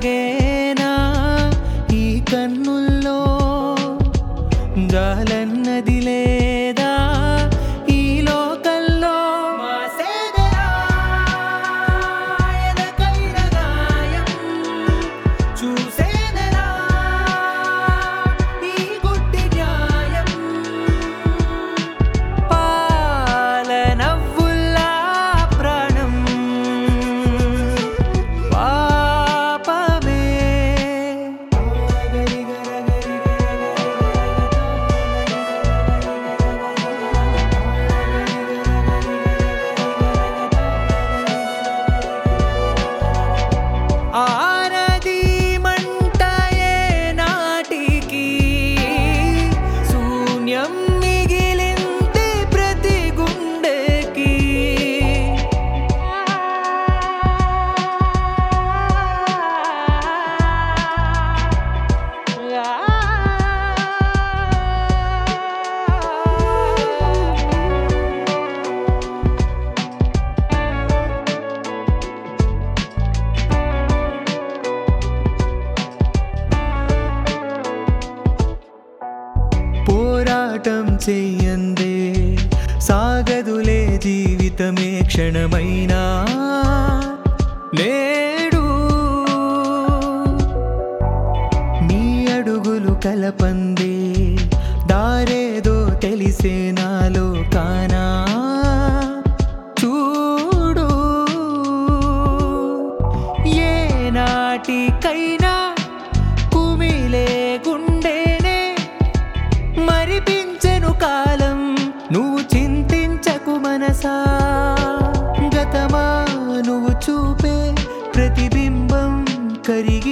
సాగేనా ఈ కన్నుల్లో గాలన్నది లేదా ఈ లోకల్లో మాసేదెలా ఎదకైన గాయం చూసేదెలా ఈ గుడ్డి న్యాయం పాలనవ్వుల్లా ప్రాణం పాపమే ఆరది మంటయే నాటికి శూన్యం మిగిలింది ప్రతి గుండెకి పోరాటం చెయ్యందే సాగదులే జీవితమే క్షణమైనా నేడు నీ అడుగులు కలపందే దారేదో తెలిసే నాలో కానా చూడు ఏ నాటికైనా కుమిలే గుండెనే మరిపించెను కాలం నువ్వు చింతించకు మనసా గతమా నువ్వు చూపే ప్రతిబింబం కరిగి